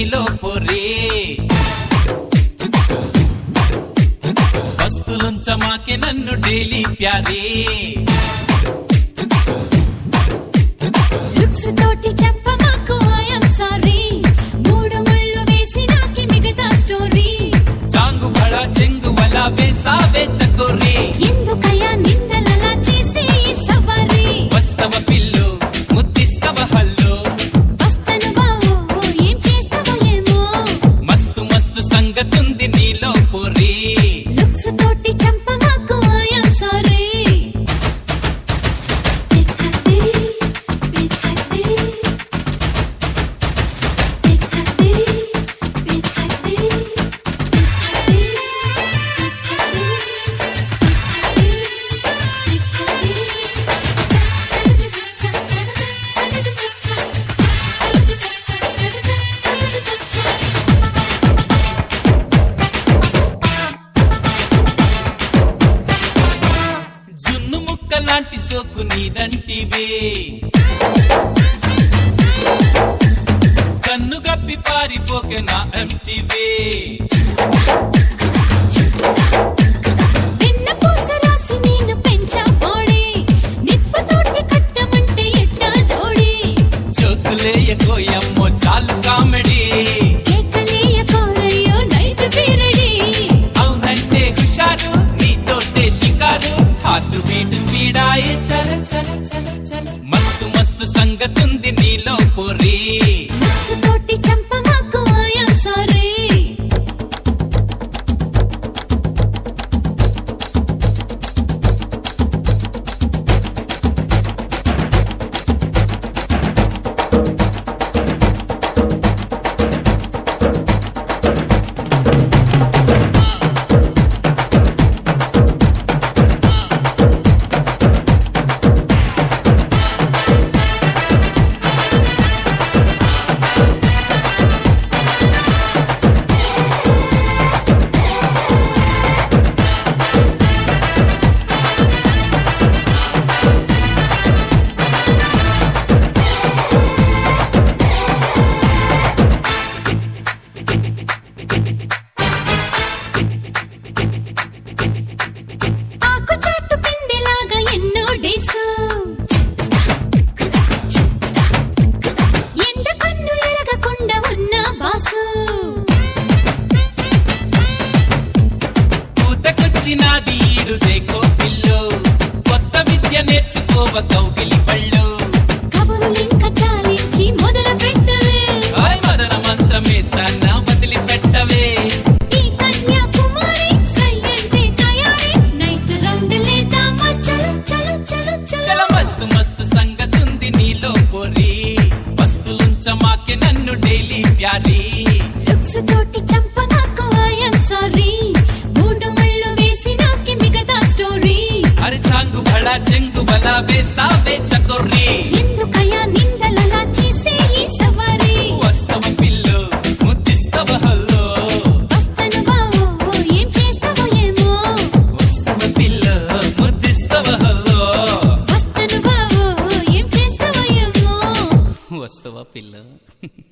నీలో పొరే వస్తులుంచమాకే నన్ను daily ప్యారే looks తోటి చెప్పమాకు ఐఎమ్ సారీ మూడు ముళ్ళు వేసి నాకి మిగతా స్టోరీ చాంగు బడా చెంగు వలా వేసావే చకోరే ఎందుకయ్యా నిందలలా చేసే ఈ సవారీ వస్తవ పిల్లు ముద్దిస్తవ హల్లు వస్తను బావో ఏం చేస్తావో ఏమో మస్తు మస్తు సంగతుంది నీలో పొరే లుక్స్ తోటి చంపమాకు I'm sorry big happy big happy big happy big happy జున్ను ముక్క లాంటి సోకు నీదంటివే కన్ను గప్పి పారిపోకే నా ఎంటివే వెన్న పూస రాసి నేను పెంచా బాడీ నిప్పుతోటి కట్టమంటే ఎట్టా జోడి చోకులేయ కోయమ్మో చాలు కామెడీ కేకలేయ కోరయ్యో నైట్ పీరడి అవునంటే హుషారు నీతోటే షికారు హార్ట్ బీట్ స్పీడ్ ఆయే చల చల చల చల మస్తు మస్తు సంగతుంది నీలో పొరి లుక్స్ తోటి చంపమాకు ఐఎమ్ సారీ ఆకు చాటు పిందెలాగా ఎన్నో డేసు ఎండ కన్ను ఎరగకుండా ఉన్న బాసు పూతకొచ్చినాది ఈడు దేకో పిల్లు కొత్త విద్య నేర్చుకోవ కౌగిలి పళ్ళు కబురులింక చాలించి మొదలు పెట్టవే ఆయ్ మదన మంత్రమే సన్న వదిలి పెట్టవే ఈ కన్యాకుమారి సయ్యంటే తయారీ నైట్ రౌండ్ లేదామా చలో చలో చలో చల చలో మస్తు మస్తు సంగతుంది నీలో పొరి వస్తులుంచమాకే నన్ను డైలీ ప్యారీ లుక్స్ తోటి చంపమాకు ఐఎమ్ సారీ మూడు ముళ్ళు వేసి నాకి మిగతా స్టోరీ అరే చాంగు బడా చెంగు బలా వేసావే చకొర్రీ ఎందుకయ్యా నిందలలా చేసే ఈ సవారీ వస్తవ పిల్లు ముద్దిస్తవ హల్లో వస్తను బావో ఏం చేస్తావో ఏమో వస్తవ పిల్లు ముద్దిస్తవ హల్లో వస్తను బావో ఏం చేస్తావో ఏమో వస్తవ పిల్ల